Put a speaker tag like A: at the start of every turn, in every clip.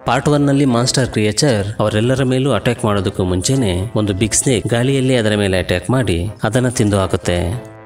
A: part one ನಲ್ಲಿ monster creature ಅವರೆಲ್ಲರ ಮೇಲೂ ಅಟ್ಯಾಕ್ ಮಾಡೋದಕ್ಕೂ ಮುಂಚೆನೆ ಒಂದು ಬಿಗ್ ಸ್ನೇಕ್ ಗಾಳಿಯಲ್ಲಿ ಅದರ ಮೇಲೆ ಅಟ್ಯಾಕ್ ಮಾಡಿ ಅದನ್ನ ತಿಂದು ಹಾಕುತ್ತೆ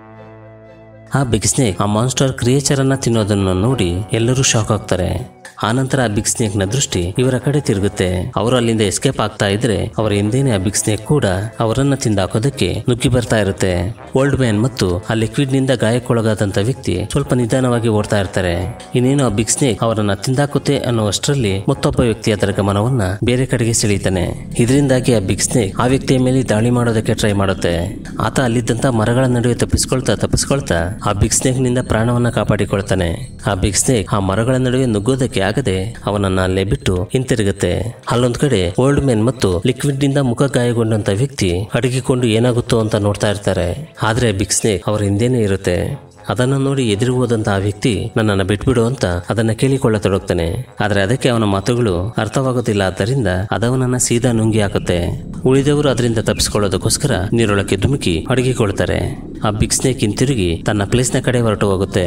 A: ಆ ಬಿಗ್ ಸ್ನೇಕ್ ಆ ಮಾನ್ಸ್ಟರ್ ಕ್ರಿಯೇಚರ್ ಅನ್ನ ತಿನ್ನೋದನ್ನು ನೋಡಿ ಎಲ್ಲರೂ ಶಾಕ್ ಆಗ್ತಾರೆ ಆನಂತರ ಆ ಬಿಗ್ ಸ್ನೇಕ್ ನ ದೃಷ್ಟಿ ಇವರ ಕಡೆ ತಿರುಗುತ್ತೆ ಅವರು ಅಲ್ಲಿಂದ ಎಸ್ಕೇಪ್ ಆಗ್ತಾ ಇದ್ರೆ ಅವರ ಹಿಂದೆನೆ ಆ ಬಿಗ್ ಸ್ನೇಕ್ ಕೂಡ ಅವರನ್ನ ತಿಂದಾಕೋದಕ್ಕೆ ನುಗ್ಗಿ ಬರ್ತಾ ಇರುತ್ತೆ ಓಲ್ಡ್ ಮ್ಯಾನ್ ಮತ್ತು ಆ ಲಿಕ್ವಿಡ್ ನಿಂದ ಗಾಯಕ್ಕೊಳಗಾದಂತ ವ್ಯಕ್ತಿ ಸ್ವಲ್ಪ ನಿಧಾನವಾಗಿ ಓಡ್ತಾ ಇರ್ತಾರೆ ಇನ್ನೇನು ಆ ಬಿಗ್ ಸ್ನೇಕ್ ಅವರನ್ನ ತಿಂದಾಕುತ್ತೆ ಅನ್ನುವಷ್ಟರಲ್ಲಿ ಮತ್ತೊಬ್ಬ ವ್ಯಕ್ತಿ ಅದರ ಗಮನವನ್ನ ಬೇರೆ ಕಡೆಗೆ ಸೆಳೀತಾನೆ ಇದರಿಂದಾಗಿ ಆ ಬಿಗ್ ಸ್ನೇಕ್ ಆ ವ್ಯಕ್ತಿಯ ಮೇಲೆ ದಾಳಿ ಮಾಡೋದಕ್ಕೆ ಟ್ರೈ ಮಾಡುತ್ತೆ ಆತ ಅಲ್ಲಿದ್ದಂತ ಮರಗಳ ನಡುವೆ ತಪ್ಪಿಸ್ಕೊಳ್ತಾ ತಪ್ಪಿಸ್ಕೊಳ್ತಾ ಆ ಬಿಗ್ ಸ್ನೇಕ್ ನಿಂದ ಪ್ರಾಣವನ್ನ ಕಾಪಾಡಿಕೊಳ್ತಾನೆ ಆ ಬಿಗ್ ಸ್ನೇಕ್ ಆ ಮರಗಳ ನಡುವೆ ನುಗ್ಗೋದಕ್ಕೆ ಆಗದೆ ಅವನನ್ನ ಅಲ್ಲೇ ಬಿಟ್ಟು ಹಿಂತಿರುಗುತ್ತೆ ಅಲ್ಲೊಂದ್ ಕಡೆ ಓಲ್ಡ್ ಮ್ಯಾನ್ ಮತ್ತು ಲಿಕ್ವಿಡ್ ನಿಂದ ಮುಖ ಗಾಯಗೊಂಡಂತ ವ್ಯಕ್ತಿ ಅಡಗಿಕೊಂಡು ಏನಾಗುತ್ತೋ ಅಂತ ನೋಡ್ತಾ ಇರ್ತಾರೆ ಆದ್ರೆ ಬಿಗ್ ಸ್ನೇಕ್ ಅವರ ಹಿಂದೆನೇ ಇರುತ್ತೆ ಅದನ್ನ ನೋಡಿ ಎದುರು ಹೋದಂತ ಆ ವ್ಯಕ್ತಿ ನನ್ನನ್ನು ಬಿಟ್ಬಿಡು ಅಂತ ಅದನ್ನ ಕೇಳಿಕೊಳ್ಳತೊಡಗ್ತಾನೆ ಆದ್ರೆ ಅದಕ್ಕೆ ಅವನ ಮಾತುಗಳು ಅರ್ಥವಾಗೋದಿಲ್ಲ ಆದ್ದರಿಂದ ಅದವನನ್ನ ಸೀದಾ ನುಂಗಿ ಹಾಕುತ್ತೆ ಉಳಿದವರು ಅದರಿಂದ ತಪ್ಪಿಸಿಕೊಳ್ಳೋದಕ್ಕೋಸ್ಕರ ನೀರೊಳಕ್ಕೆ ಧುಮುಕಿ ಅಡಗಿಕೊಳ್ತಾರೆ ಆ ಬಿಗ್ ಸ್ನೇಕ್ ಹಿಂತಿರುಗಿ ತನ್ನ ಪ್ಲೇಸ್ನ ಕಡೆ ಹೊರಟು ಹೋಗುತ್ತೆ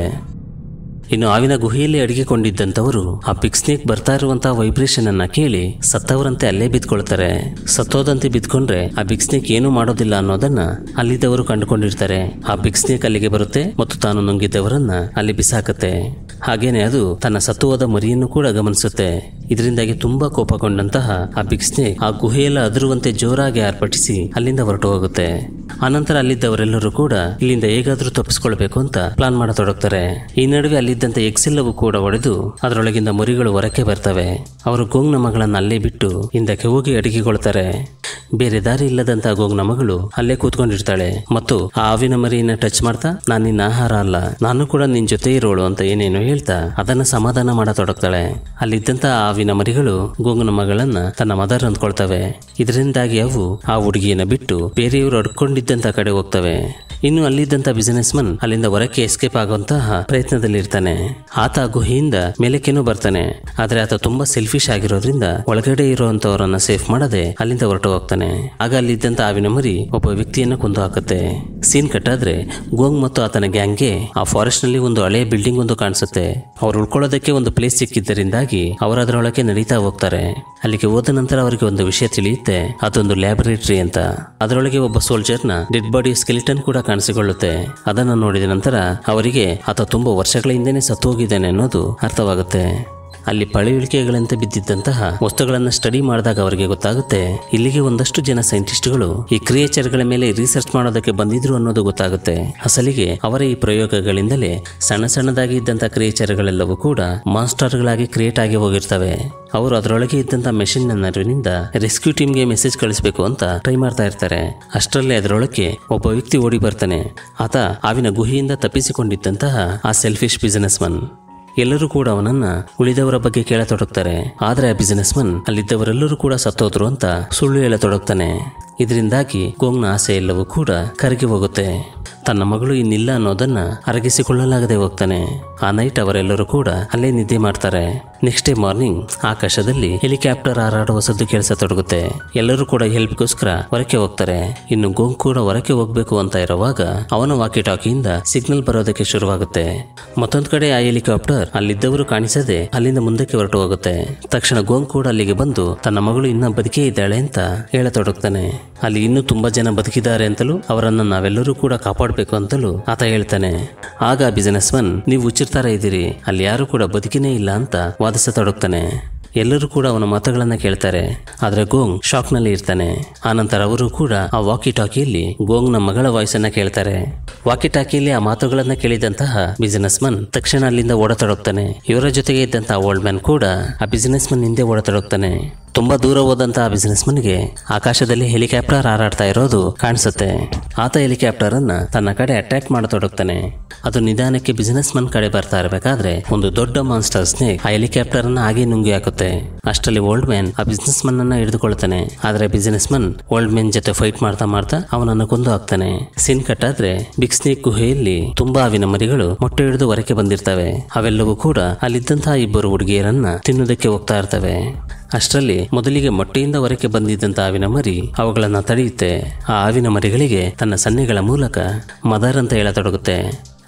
A: ಇನ್ನು ಆವಿನ ಗುಹೆಯಲ್ಲಿ ಅಡಗಿಕೊಂಡಿದ್ದಂಥವರು ಆ ಬಿಗ್ ಸ್ನೇಕ್ ಬರ್ತಾ ಇರುವಂತಹ ವೈಬ್ರೇಷನ್ ಅನ್ನ ಕೇಳಿ ಸತ್ತವರಂತೆ ಅಲ್ಲೇ ಬಿದ್ಕೊಳ್ತಾರೆ ಸತ್ತೋದಂತೆ ಬಿದ್ಕೊಂಡ್ರೆ ಆ ಬಿಗ್ ಸ್ನೇಕ್ ಏನು ಮಾಡೋದಿಲ್ಲ ಅನ್ನೋದನ್ನ ಅಲ್ಲಿದ್ದವರು ಕಂಡುಕೊಂಡಿರ್ತಾರೆ ಆ ಬಿಗ್ ಸ್ನೇಕ್ ಅಲ್ಲಿಗೆ ಬರುತ್ತೆ ಮತ್ತು ತಾನು ನುಂಗಿದ್ದವರನ್ನ ಅಲ್ಲಿ ಬಿಸಾಕತ್ತೆ ಹಾಗೇನೆ ಅದು ತನ್ನ ಸತ್ತು ಹೋದ ಮರಿಯನ್ನು ಕೂಡ ಗಮನಿಸುತ್ತೆ ಇದರಿಂದಾಗಿ ತುಂಬಾ ಕೋಪಗೊಂಡಂತಹ ಆ ಬಿಗ್ ಸ್ನೇಕ್ ಆ ಗುಹೆಯೆಲ್ಲ ಅದರುವಂತೆ ಜೋರಾಗಿ ಆರ್ಭಟಿಸಿ ಅಲ್ಲಿಂದ ಹೊರಟು ಹೋಗುತ್ತೆ ಆನಂತರ ಅಲ್ಲಿದ್ದವರೆಲ್ಲರೂ ಕೂಡ ಇಲ್ಲಿಂದ ಹೇಗಾದ್ರೂ ತಪ್ಪಿಸ್ಕೊಳ್ಬೇಕು ಅಂತ ಪ್ಲಾನ್ ಮಾಡತೊಡಗ್ತಾರೆ ಈ ನಡುವೆ ಅಲ್ಲಿದ್ದಂತ ಎಗ್ಸ್ ಎಲ್ಲವೂ ಕೂಡ ಒಡೆದು ಅದರೊಳಗಿಂದ ಮರಿಗಳು ಹೊರಕ್ಕೆ ಬರ್ತವೆ ಅವರು ಗೋಂಗ್ನ ಮಗಳನ್ನ ಅಲ್ಲೇ ಬಿಟ್ಟು ಹಿಂದಕ್ಕೆ ಹೋಗಿ ಅಡಗಿಕೊಳ್ತಾರೆ ಬೇರೆ ದಾರಿ ಇಲ್ಲದಂತ ಗೋಂಗ್ನ ಮಗಳು ಅಲ್ಲೇ ಕೂತ್ಕೊಂಡಿರ್ತಾಳೆ ಮತ್ತು ಆ ಆವಿನ ಮರಿಯನ್ನ ಟಚ್ ಮಾಡ್ತಾ ನಾನು ನಿನ್ನ ಆಹಾರ ಅಲ್ಲ ನಾನು ಕೂಡ ನಿನ್ ಜೊತೆ ಇರೋಳು ಅಂತ ಏನೇನೋ ಹೇಳ್ತಾ ಅದನ್ನ ಸಮಾಧಾನ ಮಾಡತೊಡಗ್ತಾಳೆ ಅಲ್ಲಿದ್ದಂತ ಆ ಆವಿನ ಮರಿಗಳು ಗೋಂಗನ ಮಗಳನ್ನ ತನ್ನ ಮದರ್ ಅಂದ್ಕೊಳ್ತವೆ ಇದರಿಂದಾಗಿ ಅವು ಆ ಹುಡುಗಿಯನ್ನ ಬಿಟ್ಟು ಬೇರೆಯವರು ಅಡ್ಕೊಂಡಿದ್ದಂತ ಕಡೆ ಹೋಗ್ತವೆ ಇನ್ನು ಅಲ್ಲಿದ್ದಂತ ಬಿಸಿನೆಸ್ ಮನ್ ಅಲ್ಲಿಂದ ಹೊರಕ್ಕೆ ಎಸ್ಕೇಪ್ ಆಗುವಂತಹ ಪ್ರಯತ್ನದಲ್ಲಿರ್ತಾನೆ ಆತ ಆ ಗುಹೆಯಿಂದ ಮೇಲಕ್ಕೇನೋ ಬರ್ತಾನೆ ಆದ್ರೆ ಆತ ತುಂಬಾ ಸೆಲ್ಫಿಶ್ ಆಗಿರೋದ್ರಿಂದ ಒಳಗಡೆ ಇರುವಂತವರನ್ನ ಸೇಫ್ ಮಾಡದೆ ಅಲ್ಲಿಂದ ಹೊರಟು ಹೋಗ್ತಾನೆ ಆಗ ಅಲ್ಲಿದ್ದಂತ ಆವಿನ ಮರಿ ಒಬ್ಬ ವ್ಯಕ್ತಿಯನ್ನ ಕೊಂದು ಹಾಕುತ್ತೆ ಸೀನ್ ಕಟ್ಟಾದ್ರೆ ಗೋಂಗ್ ಮತ್ತು ಆತನ ಗ್ಯಾಂಗ್ಗೆ ಆ ಫಾರೆಸ್ಟ್ ನಲ್ಲಿ ಒಂದು ಹಳೆಯ ಬಿಲ್ಡಿಂಗ್ ಒಂದು ಕಾಣಿಸುತ್ತೆ ಅವ್ರು ಉಳ್ಕೊಳ್ಳೋದಕ್ಕೆ ಒಂದು ಪ್ಲೇಸ್ ಸಿಕ್ಕಿದ್ದರಿಂದಾಗಿ ಅವರು ಅದರೊಳಗೆ ನಡೀತಾ ಹೋಗ್ತಾರೆ ಅಲ್ಲಿಗೆ ಹೋದ ನಂತರ ಅವರಿಗೆ ಒಂದು ವಿಷಯ ತಿಳಿಯುತ್ತೆ ಅದೊಂದು ಲ್ಯಾಬೊರೇಟರಿ ಅಂತ ಅದರೊಳಗೆ ಒಬ್ಬ ಸೋಲ್ಜರ್ನ ಡೆಡ್ ಬಾಡಿ ಸ್ಕೆಲಿಟನ್ ಕೂಡ ಕಾಣಿಸಿಕೊಳ್ಳುತ್ತೆ ಅದನ್ನು ನೋಡಿದ ನಂತರ ಅವರಿಗೆ ಆತ ತುಂಬಾ ವರ್ಷಗಳ ಹಿಂದೆನೆ ಸತ್ತು ಹೋಗಿದ್ದಾನೆ ಅನ್ನೋದು ಅರ್ಥವಾಗುತ್ತೆ ಅಲ್ಲಿ ಪಳೆಯುಳಿಕೆಗಳಂತೆ ಬಿದ್ದಿದ್ದಂತಹ ವಸ್ತುಗಳನ್ನು ಸ್ಟಡಿ ಮಾಡಿದಾಗ ಅವರಿಗೆ ಗೊತ್ತಾಗುತ್ತೆ ಇಲ್ಲಿಗೆ ಒಂದಷ್ಟು ಜನ ಸೈಂಟಿಸ್ಟ್ಗಳು ಈ ಕ್ರಿಯೇಚರ್ಗಳ ಮೇಲೆ ರಿಸರ್ಚ್ ಮಾಡೋದಕ್ಕೆ ಬಂದಿದ್ರು ಅನ್ನೋದು ಗೊತ್ತಾಗುತ್ತೆ ಅಸಲಿಗೆ ಅವರ ಈ ಪ್ರಯೋಗಗಳಿಂದಲೇ ಸಣ್ಣ ಸಣ್ಣದಾಗಿ ಇದ್ದಂಥ ಕ್ರಿಯೇಚರ್ಗಳೆಲ್ಲವೂ ಕೂಡ ಮಾನ್ಸ್ಟರ್ಗಳಾಗಿ ಕ್ರಿಯೇಟ್ ಆಗಿ ಹೋಗಿರ್ತವೆ ಅವರು ಅದರೊಳಗೆ ಇದ್ದಂಥ ಮೆಷಿನ್ ನೆರವಿನಿಂದ ರೆಸ್ಕ್ಯೂ ಟೀಮ್ಗೆ ಮೆಸೇಜ್ ಕಳಿಸಬೇಕು ಅಂತ ಟ್ರೈ ಮಾಡ್ತಾ ಇರ್ತಾರೆ ಅಷ್ಟರಲ್ಲೇ ಅದರೊಳಗೆ ಒಬ್ಬ ವ್ಯಕ್ತಿ ಓಡಿ ಬರ್ತಾನೆ ಆತ ಆವಿನ ಗುಹೆಯಿಂದ ತಪ್ಪಿಸಿಕೊಂಡಿದ್ದಂತಹ ಆ ಸೆಲ್ಫಿಶ್ ಬಿಸಿನೆಸ್ ಮನ್ ಎಲ್ಲರೂ ಕೂಡ ಅವನನ್ನ ಉಳಿದವರ ಬಗ್ಗೆ ಕೇಳತೊಡಗ್ತಾರೆ ಆದ್ರೆ ಆ ಬಿಸಿನೆಸ್ ಮನ್ ಅಲ್ಲಿದ್ದವರೆಲ್ಲರೂ ಕೂಡ ಸತ್ತೋದ್ರು ಅಂತ ಸುಳ್ಳು ಹೇಳತೊಡಗ್ತಾನೆ ಇದರಿಂದಾಗಿ ಗೋಂಗ್ನ ಆಸೆ ಎಲ್ಲವೂ ಕೂಡ ಕರಗಿ ಹೋಗುತ್ತೆ ತನ್ನ ಮಗಳು ಇನ್ನಿಲ್ಲ ಅನ್ನೋದನ್ನ ಅರಗಿಸಿಕೊಳ್ಳಲಾಗದೆ ಹೋಗ್ತಾನೆ ಆ ನೈಟ್ ಅವರೆಲ್ಲರೂ ಕೂಡ ಅಲ್ಲೇ ನಿದ್ದೆ ಮಾಡ್ತಾರೆ ನೆಕ್ಸ್ಟ್ ಡೇ ಮಾರ್ನಿಂಗ್ ಆಕಾಶದಲ್ಲಿ ಹೆಲಿಕಾಪ್ಟರ್ ಹಾರಾಡುವ ಸದ್ದು ಕೇಳಿಸತೊಡಗುತ್ತೆ ಎಲ್ಲರೂ ಕೂಡ ಹೆಲ್ಪ್ಗೋಸ್ಕರ ಹೊರಕ್ಕೆ ಹೋಗ್ತಾರೆ ಇನ್ನು ಗೋಂಗ್ ಕೂಡ ಹೊರಕ್ಕೆ ಹೋಗ್ಬೇಕು ಅಂತ ಇರುವಾಗ ಅವನ ವಾಕಿ ಟಾಕಿಯಿಂದ ಸಿಗ್ನಲ್ ಬರೋದಕ್ಕೆ ಶುರುವಾಗುತ್ತೆ ಮತ್ತೊಂದ್ ಕಡೆ ಆ ಹೆಲಿಕಾಪ್ಟರ್ ಅಲ್ಲಿದ್ದವರು ಕಾಣಿಸದೆ ಅಲ್ಲಿಂದ ಮುಂದಕ್ಕೆ ಹೊರಟು ಹೋಗುತ್ತೆ ತಕ್ಷಣ ಗೋಂಗ್ ಕೂಡ ಅಲ್ಲಿಗೆ ಬಂದು ತನ್ನ ಮಗಳು ಇನ್ನ ಬದುಕೇ ಇದ್ದಾಳೆ ಅಂತ ಹೇಳತೊಡಗ್ತಾನೆ ಅಲ್ಲಿ ಇನ್ನೂ ತುಂಬಾ ಜನ ಬದುಕಿದ್ದಾರೆ ಅಂತಲೂ ಅವರನ್ನ ನಾವೆಲ್ಲರೂ ಕೂಡ ಕಾಪಾಡಬೇಕು ಅಂತಲೂ ಆತ ಹೇಳ್ತಾನೆ ಆಗ ಬಿಸಿನೆಸ್ ಮನ್ ನೀವು ಹುಚ್ಚಿರ್ತಾರ ಇದ್ದೀರಿ ಅಲ್ಲಿ ಯಾರು ಕೂಡ ಬದುಕಿನೇ ಇಲ್ಲ ಅಂತ ವಾದಿಸತೊಡಗ್ತಾನೆ ಎಲ್ಲರೂ ಕೂಡ ಅವನ ಮಾತುಗಳನ್ನ ಕೇಳ್ತಾರೆ ಆದ್ರೆ ಗೋಂಗ್ ಶಾಕ್ ನಲ್ಲಿ ಇರ್ತಾನೆ ಆನಂತರ ಅವರು ಕೂಡ ಆ ವಾಕಿ ಟಾಕಿಯಲ್ಲಿ ಗೋಂಗ್ನ ಮಗಳ ವಾಯ್ಸ್ ಅನ್ನ ಕೇಳ್ತಾರೆ ವಾಕಿ ಟಾಕಿಯಲ್ಲಿ ಆ ಮಾತುಗಳನ್ನ ಕೇಳಿದಂತಹ ಬಿಸಿನೆಸ್ ಮನ್ ತಕ್ಷಣ ಅಲ್ಲಿಂದ ಓಡತೊಡಗ್ತಾನೆ ಇವರ ಜೊತೆಗೆ ಇದ್ದಂತಹ ಓಲ್ಡ್ ಮ್ಯಾನ್ ಕೂಡ ಆ ಬಿಸಿನೆಸ್ ಮನ್ ಹಿಂದೆ ಓಡತೊಡಗ್ತಾನೆ ತುಂಬಾ ದೂರ ಹೋದಂತಹ ಬಿಸಿನೆಸ್ ಮನ್ಗೆ ಆಕಾಶದಲ್ಲಿ ಹೆಲಿಕಾಪ್ಟರ್ ಹಾರಾಡ್ತಾ ಇರೋದು ಕಾಣಿಸುತ್ತೆ ಆತ ಹೆಲಿಕಾಪ್ಟರ್ ಅನ್ನ ತನ್ನ ಕಡೆ ಅಟ್ಯಾಕ್ ಮಾಡತೊಡಗ್ತಾನೆ ಅದು ನಿಧಾನಕ್ಕೆ ಬಿಸಿನೆಸ್ ಮನ್ ಕಡೆ ಬರ್ತಾ ಇರಬೇಕಾದ್ರೆ ಒಂದು ದೊಡ್ಡ ಮಾನ್ಸ್ಟರ್ ಸ್ನೇಕ್ ಆ ಹೆಲಿಕಾಪ್ಟರ್ ಅನ್ನ ಹಾಗೆ ನುಂಗಿ ಹಾಕುತ್ತೆ ಅಷ್ಟರಲ್ಲಿ ಓಲ್ಡ್ ಮ್ಯಾನ್ ಆ ಬಿಸಿನೆಸ್ ಮನ್ ಅನ್ನ ಹಿಡಿದುಕೊಳ್ತಾನೆ ಆದ್ರೆ ಬಿಸಿನೆಸ್ ಮನ್ ಓಲ್ಡ್ ಮ್ಯಾನ್ ಜೊತೆ ಫೈಟ್ ಮಾಡ್ತಾ ಮಾಡ್ತಾ ಅವನನ್ನು ಕೊಂದು ಹಾಕ್ತಾನೆ ಸಿನ್ ಕಟ್ಟಾದ್ರೆ ಬಿಗ್ ಸ್ನೇಕ್ ಗುಹೆಯಲ್ಲಿ ತುಂಬಾ ಅವಿನ ಮರಿಗಳು ಮೊಟ್ಟೆ ಹಿಡಿದು ಹೊರಕ್ಕೆ ಬಂದಿರ್ತವೆ ಅವೆಲ್ಲವೂ ಕೂಡ ಅಲ್ಲಿದ್ದಂತಹ ಇಬ್ಬರು ಹುಡುಗಿಯರನ್ನ ತಿನ್ನೋದಕ್ಕೆ ಹೋಗ್ತಾ ಇರ್ತವೆ ಅಷ್ಟರಲ್ಲಿ ಮೊದಲಿಗೆ ಮೊಟ್ಟೆಯಿಂದ ಹೊರಕ್ಕೆ ಬಂದಿದ್ದಂತ ಆವಿನ ಮರಿ ಅವುಗಳನ್ನ ತಡೆಯುತ್ತೆ ಆ ಆವಿನ ಮರಿಗಳಿಗೆ ತನ್ನ ಸನ್ನೆಗಳ ಮೂಲಕ ಮದರ್ ಅಂತ ಹೇಳತೊಡಗುತ್ತೆ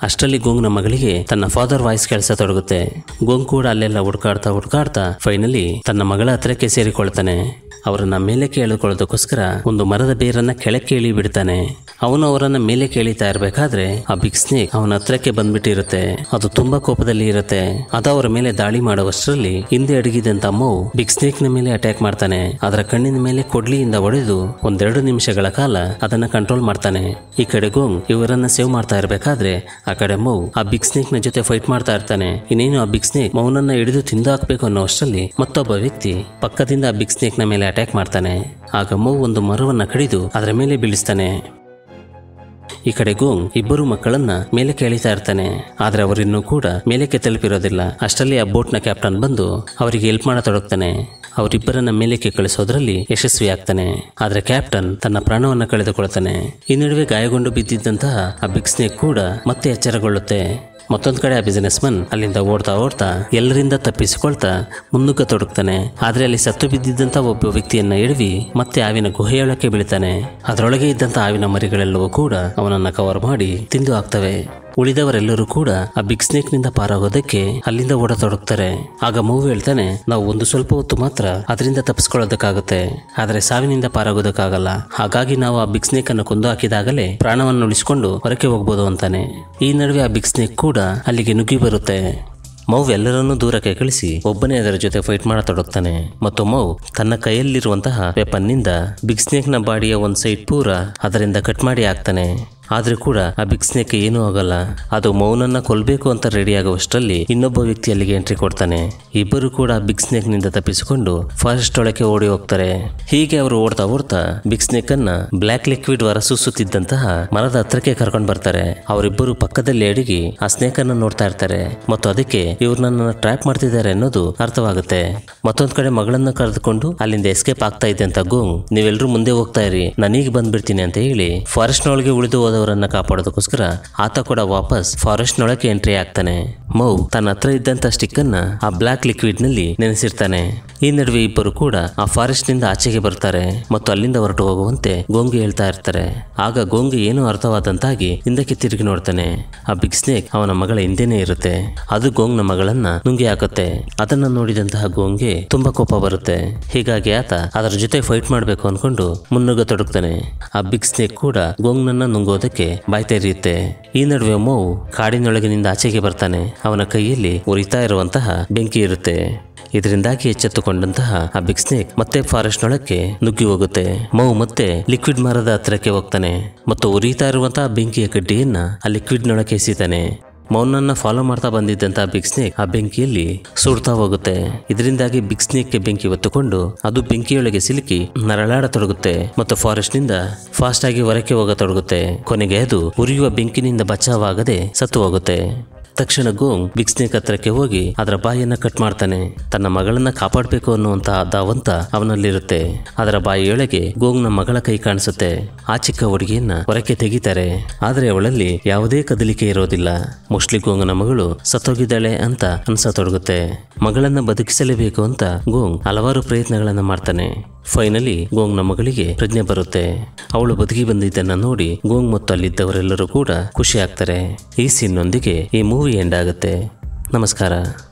A: ಅಷ್ಟರಲ್ಲಿ ಗೋಂಗ್ನ ಮಗಳಿಗೆ ತನ್ನ ಫಾದರ್ ವಾಯ್ಸ್ ಕೇಳಿಸತೊಡಗುತ್ತೆ ಗೋಂಗ್ ಕೂಡ ಅಲ್ಲೆಲ್ಲ ಹುಡ್ಕಾಡ್ತಾ ಹುಡ್ಕಾಡ್ತಾ ಫೈನಲಿ ತನ್ನ ಮಗಳ ಹತ್ರಕ್ಕೆ ಸೇರಿಕೊಳ್ತಾನೆ ಅವರನ್ನ ಮೇಲೆ ಕೇಳಿಕೊಳ್ಳೋದಕ್ಕೋಸ್ಕರ ಒಂದು ಮರದ ಬೇರನ್ನ ಕೆಳಕ್ಕೆ ಇಳಿ ಬಿಡ್ತಾನೆ ಅವನು ಅವರನ್ನ ಮೇಲೆ ಕೇಳಿತಾ ಇರಬೇಕಾದ್ರೆ ಆ ಬಿಗ್ ಸ್ನೇಕ್ ಅವನ ಹತ್ರಕ್ಕೆ ಬಂದ್ಬಿಟ್ಟಿರುತ್ತೆ ಅದು ತುಂಬಾ ಕೋಪದಲ್ಲಿ ಇರುತ್ತೆ ಅದು ಅವರ ಮೇಲೆ ದಾಳಿ ಮಾಡುವಷ್ಟರಲ್ಲಿ ಹಿಂದೆ ಅಡಗಿದಂತ ಅಮ್ಮವು ಬಿಗ್ ಸ್ನೇಕ್ ನ ಮೇಲೆ ಅಟ್ಯಾಕ್ ಮಾಡ್ತಾನೆ ಅದರ ಕಣ್ಣಿನ ಮೇಲೆ ಕೊಡ್ಲಿಯಿಂದ ಹೊಡೆದು ಒಂದೆರಡು ನಿಮಿಷಗಳ ಕಾಲ ಅದನ್ನ ಕಂಟ್ರೋಲ್ ಮಾಡ್ತಾನೆ ಈ ಕಡೆ ಗೋಂಗ್ ಇವರನ್ನ ಸೇವ್ ಮಾಡ್ತಾ ಇರಬೇಕಾದ್ರೆ ಆ ಕಡೆ ಮೌ ಆ ಬಿಗ್ ಸ್ನೇಕ್ ನ ಜೊತೆ ಫೈಟ್ ಮಾಡ್ತಾ ಇರ್ತಾನೆ ಇನ್ನೇನು ಆ ಬಿಗ್ ಸ್ನೇಕ್ ಮೌನನ್ನ ಹಿಡಿದು ತಿಂದು ಹಾಕ್ಬೇಕು ಅನ್ನೋ ಅಷ್ಟರಲ್ಲಿ ಮತ್ತೊಬ್ಬ ವ್ಯಕ್ತಿ ಪಕ್ಕದಿಂದ ಆ ಬಿಗ್ ಸ್ನೇಕ್ ನ ಮೇಲೆ ಅಟ್ಯಾಕ್ ಮಾಡ್ತಾನೆ ಆಗ ಮೌ ಒಂದು ಮರವನ್ನ ಕಡಿದು ಅದರ ಮೇಲೆ ಬೀಳಿಸ್ತಾನೆ ಈ ಕಡೆ ಗೋಂಗ್ ಇಬ್ಬರು ಮಕ್ಕಳನ್ನ ಮೇಲೆ ಕೇಳಿತಾ ಇರ್ತಾನೆ ಆದ್ರೆ ಅವರಿನ್ನೂ ಕೂಡ ಮೇಲಕ್ಕೆ ತಲುಪಿರೋದಿಲ್ಲ ಅಷ್ಟರಲ್ಲಿ ಆ ಬೋಟ್ನ ಕ್ಯಾಪ್ಟನ್ ಬಂದು ಅವರಿಗೆ ಹೆಲ್ಪ್ ಮಾಡತೊಡಗ್ತಾನೆ ಅವರಿಬ್ಬರನ್ನ ಮೇಲಕ್ಕೆ ಕಳಿಸೋದ್ರಲ್ಲಿ ಯಶಸ್ವಿ ಆಗ್ತಾನೆ ಆದ್ರೆ ಕ್ಯಾಪ್ಟನ್ ತನ್ನ ಪ್ರಾಣವನ್ನ ಕಳೆದುಕೊಳ್ತಾನೆ ಈ ನಡುವೆ ಗಾಯಗೊಂಡು ಬಿದ್ದಿದ್ದಂತಹ ಆ ಬಿಗ್ ಸ್ನೇಕ್ ಕೂಡ ಮತ್ತೆ ಎಚ್ಚರಗೊಳ್ಳುತ್ತೆ ಮತ್ತೊಂದು ಕಡೆ ಆ ಬಿಸಿನೆಸ್ ಮನ್ ಅಲ್ಲಿಂದ ಓಡ್ತಾ ಓಡ್ತಾ ಎಲ್ಲರಿಂದ ತಪ್ಪಿಸಿಕೊಳ್ತಾ ಮುನ್ನುಗ್ಗ ತೊಡಗ್ತಾನೆ ಆದ್ರೆ ಅಲ್ಲಿ ಸತ್ತು ಬಿದ್ದಿದ್ದಂತ ಒಬ್ಬ ವ್ಯಕ್ತಿಯನ್ನ ಎಡವಿ ಮತ್ತೆ ಆವಿನ ಗುಹೆಯೊಳಕ್ಕೆ ಬೀಳ್ತಾನೆ ಅದರೊಳಗೆ ಇದ್ದಂತ ಆವಿನ ಮರಿಗಳೆಲ್ಲವೂ ಕೂಡ ಅವನನ್ನ ಕವರ್ ಮಾಡಿ ತಿಂದು ಹಾಕ್ತವೆ ಉಳಿದವರೆಲ್ಲರೂ ಕೂಡ ಆ ಬಿಗ್ ಸ್ನೇಕ್ ನಿಂದ ಪಾರಾಗೋದಕ್ಕೆ ಅಲ್ಲಿಂದ ಓಡತೊಡಗ್ತಾರೆ ಆಗ ಮೂವಿ ಹೇಳ್ತಾನೆ ನಾವು ಒಂದು ಸ್ವಲ್ಪ ಹೊತ್ತು ಮಾತ್ರ ಅದರಿಂದ ತಪ್ಪಿಸ್ಕೊಳ್ಳೋದಕ್ಕಾಗುತ್ತೆ ಆದ್ರೆ ಸಾವಿನಿಂದ ಪಾರಾಗೋದಕ್ಕಾಗಲ್ಲ ಹಾಗಾಗಿ ನಾವು ಆ ಬಿಗ್ ಸ್ನೇಕ್ ಅನ್ನು ಕೊಂದು ಹಾಕಿದಾಗಲೇ ಪ್ರಾಣವನ್ನು ಉಳಿಸಿಕೊಂಡು ಹೊರಕ್ಕೆ ಹೋಗ್ಬೋದು ಅಂತಾನೆ ಈ ನಡುವೆ ಆ ಬಿಗ್ ಸ್ನೇಕ್ ಕೂಡ ಅಲ್ಲಿಗೆ ನುಗ್ಗಿ ಬರುತ್ತೆ ಮೌ ಎಲ್ಲರನ್ನೂ ದೂರಕ್ಕೆ ಕಳಿಸಿ ಒಬ್ಬನೇ ಅದರ ಜೊತೆ ಫೈಟ್ ಮಾಡತೊಡಗ್ತಾನೆ ಮತ್ತು ಮೌ ತನ್ನ ಕೈಯಲ್ಲಿರುವಂತಹ ವೆಪನ್ನಿಂದ ಬಿಗ್ ಸ್ನೇಕ್ನ ಬಾಡಿಯ ಒಂದು ಸೈಡ್ ಪೂರ ಅದರಿಂದ ಕಟ್ ಮಾಡಿ ಹಾಕ್ತಾನೆ ಆದ್ರೂ ಕೂಡ ಆ ಬಿಗ್ ಸ್ನೇಕ್ ಏನೂ ಆಗಲ್ಲ ಅದು ಮೌನನ್ನ ಕೊಲ್ಬೇಕು ಅಂತ ರೆಡಿ ಆಗುವಷ್ಟರಲ್ಲಿ ಇನ್ನೊಬ್ಬ ವ್ಯಕ್ತಿ ಅಲ್ಲಿಗೆ ಎಂಟ್ರಿ ಕೊಡ್ತಾನೆ ಇಬ್ಬರು ಕೂಡ ಬಿಗ್ ಸ್ನೇಕ್ ನಿಂದ ತಪ್ಪಿಸಿಕೊಂಡು ಫಾರೆಸ್ಟ್ ಒಳಕ್ಕೆ ಓಡಿ ಹೋಗ್ತಾರೆ ಹೀಗೆ ಅವರು ಓಡ್ತಾ ಓಡ್ತಾ ಬಿಗ್ ಸ್ನೇಕ್ ಅನ್ನ ಬ್ಲ್ಯಾಕ್ ಲಿಕ್ವಿಡ್ ಹೊರಸೂಸುತ್ತಿದ್ದಂತಹ ಮರದ ಹತ್ರಕ್ಕೆ ಕರ್ಕೊಂಡು ಬರ್ತಾರೆ ಅವರಿಬ್ಬರು ಪಕ್ಕದಲ್ಲಿ ಅಡಿಗಿ ಆ ಸ್ನೇಕ್ ಅನ್ನ ನೋಡ್ತಾ ಇರ್ತಾರೆ ಮತ್ತು ಅದಕ್ಕೆ ಇವ್ರು ನನ್ನನ್ನು ಟ್ರ್ಯಾಪ್ ಮಾಡ್ತಿದ್ದಾರೆ ಅನ್ನೋದು ಅರ್ಥವಾಗುತ್ತೆ ಮತ್ತೊಂದ್ ಕಡೆ ಮಗಳನ್ನ ಕರೆದುಕೊಂಡು ಅಲ್ಲಿಂದ ಎಸ್ಕೇಪ್ ಆಗ್ತಾ ಇದೆ ಅಂತ ಗೋಂಗ್ ನೀವೆಲ್ಲರೂ ಮುಂದೆ ಹೋಗ್ತಾ ಇರಿ ನಾನೀಗ ಬಂದ್ಬಿಡ್ತೀನಿ ಅಂತ ಹೇಳಿ ಫಾರೆಸ್ಟ್ ನೊಳಗೆ ಉಳಿದು ಹೋದವರನ್ನ ಕಾಪಾಡೋದಕ್ಕೋಸ್ಕರ ಆತ ಕೂಡ ವಾಪಸ್ ಫಾರೆಸ್ಟ್ ನೊಳಗೆ ಎಂಟ್ರಿ ಆಗ್ತಾನೆ ಮೌ ತನ್ನ ಹತ್ರ ಇದ್ದಂತ ಸ್ಟಿಕ್ ಅನ್ನ ಆ ಬ್ಲಾಕ್ ಲಿಕ್ವಿಡ್ ನಲ್ಲಿ ನೆನೆಸಿರ್ತಾನೆ ಈ ನಡುವೆ ಇಬ್ಬರು ಕೂಡ ಆ ಫಾರೆಸ್ಟ್ ನಿಂದ ಆಚೆಗೆ ಬರ್ತಾರೆ ಮತ್ತು ಅಲ್ಲಿಂದ ಹೊರಟು ಹೋಗುವಂತೆ ಗೋಂಗಿ ಹೇಳ್ತಾ ಇರ್ತಾರೆ ಆಗ ಗೋಂಗಿ ಏನೋ ಅರ್ಥವಾದಂತಾಗಿ ಹಿಂದಕ್ಕೆ ತಿರುಗಿ ನೋಡ್ತಾನೆ ಆ ಬಿಗ್ ಸ್ನೇಕ್ ಅವನ ಮಗಳ ಹಿಂದೆನೇ ಇರುತ್ತೆ ಅದು ಗೋಂಗ್ನ ಮಗಳನ್ನ ನುಂಗಿ ಹಾಕುತ್ತೆ ಅದನ್ನ ನೋಡಿದಂತಹ ಗೋಂಗೆ ತುಂಬಾ ಕೋಪ ಬರುತ್ತೆ ಹೀಗಾಗಿ ಆತ ಅದರ ಜೊತೆ ಫೈಟ್ ಮಾಡಬೇಕು ಅನ್ಕೊಂಡು ಮುನ್ನುಗ್ಗ ತೊಡಗ್ತಾನೆ ಆ ಬಿಗ್ ಸ್ನೇಕ್ ಕೂಡ ಗೋಂಗ್ನನ್ನ ನುಂಗೋದಕ್ಕೆ ಬಾಯ್ ತೆರೆಯುತ್ತೆ ಈ ನಡುವೆ ಮೌ ಕಾಡಿನೊಳಗಿನಿಂದ ಆಚೆಗೆ ಬರ್ತಾನೆ ಅವನ ಕೈಯಲ್ಲಿ ಉರಿತಾ ಇರುವಂತಹ ಬೆಂಕಿ ಇರುತ್ತೆ ಇದರಿಂದಾಗಿ ಎಚ್ಚೆತ್ತುಕೊಂಡಂತಹ ಆ ಬಿಗ್ ಸ್ನೇಕ್ ಮತ್ತೆ ಫಾರೆಸ್ಟ್ ನೊಳಕ್ಕೆ ನುಗ್ಗಿ ಹೋಗುತ್ತೆ ಮೌ ಮತ್ತೆ ಲಿಕ್ವಿಡ್ ಮರದ ಹತ್ರಕ್ಕೆ ಹೋಗ್ತಾನೆ ಮತ್ತು ಉರಿತಾ ಇರುವಂತಹ ಬೆಂಕಿಯ ಕಡ್ಡಿಯನ್ನ ಆ ಲಿಕ್ವಿಡ್ ನೊಳಕ್ಕೆ ಎಸಿತಾನೆ ಮೌನನ್ನ ಫಾಲೋ ಮಾಡ್ತಾ ಬಂದಿದ್ದಂತ ಬಿಗ್ ಸ್ನೇಕ್ ಆ ಬೆಂಕಿಯಲ್ಲಿ ಸುಡ್ತಾ ಹೋಗುತ್ತೆ ಇದರಿಂದಾಗಿ ಬಿಗ್ ಸ್ನೇಕ್ಗೆ ಬೆಂಕಿ ಹೊತ್ತುಕೊಂಡು ಅದು ಬೆಂಕಿಯೊಳಗೆ ಸಿಲುಕಿ ನರಳಾಡತೊಡಗುತ್ತೆ ಮತ್ತು ಫಾರೆಸ್ಟ್ ನಿಂದ ಫಾಸ್ಟ್ ಆಗಿ ಹೊರಕ್ಕೆ ಹೋಗತೊಡಗುತ್ತೆ ಕೊನೆಗೆ ಅದು ಉರಿಯುವ ಬೆಂಕಿನಿಂದ ಬಚಾವಾಗದೆ ಸತ್ತು ಹೋಗುತ್ತೆ ತಕ್ಷಣ ಗೋಂಗ್ ಬಿಗ್ ಸ್ನೇಕ್ ಹತ್ರಕ್ಕೆ ಹೋಗಿ ಅದರ ಬಾಯಿಯನ್ನ ಕಟ್ ಮಾಡ್ತಾನೆ ತನ್ನ ಮಗಳನ್ನ ಕಾಪಾಡಬೇಕು ಅನ್ನುವಂತಹ ಧಾವಂತ ಅವನಲ್ಲಿರುತ್ತೆ ಅದರ ಬಾಯಿಯೊಳಗೆ ಗೋಂಗ್ನ ಮಗಳ ಕೈ ಕಾಣಿಸುತ್ತೆ ಆ ಚಿಕ್ಕ ಹುಡುಗಿಯನ್ನ ಹೊರಕ್ಕೆ ತೆಗಿತಾರೆ ಆದ್ರೆ ಅವಳಲ್ಲಿ ಯಾವುದೇ ಕದಲಿಕೆ ಇರೋದಿಲ್ಲ ಮೋಸ್ಟ್ಲಿ ಗೋಂಗ್ನ ಮಗಳು ಸತ್ತೋಗಿದ್ದಾಳೆ ಅಂತ ಅನ್ಸತೊಡಗುತ್ತೆ ಮಗಳನ್ನ ಬದುಕಿಸಲೇಬೇಕು ಅಂತ ಗೋಂಗ್ ಹಲವಾರು ಪ್ರಯತ್ನಗಳನ್ನ ಮಾಡ್ತಾನೆ ಫೈನಲಿ ಗೋಂಗ್ನ ಮಗಳಿಗೆ ಪ್ರಜ್ಞೆ ಬರುತ್ತೆ ಅವಳು ಬದುಕಿ ಬಂದಿದ್ದನ್ನ ನೋಡಿ ಗೋಂಗ್ ಮತ್ತು ಅಲ್ಲಿದ್ದವರೆಲ್ಲರೂ ಕೂಡ ಖುಷಿ ಆಗ್ತಾರೆ ಈ ಸೀನ್ನೊಂದಿಗೆ ಈ ಮೂವಿ ಎಂಡ್ ಆಗುತ್ತೆ ನಮಸ್ಕಾರ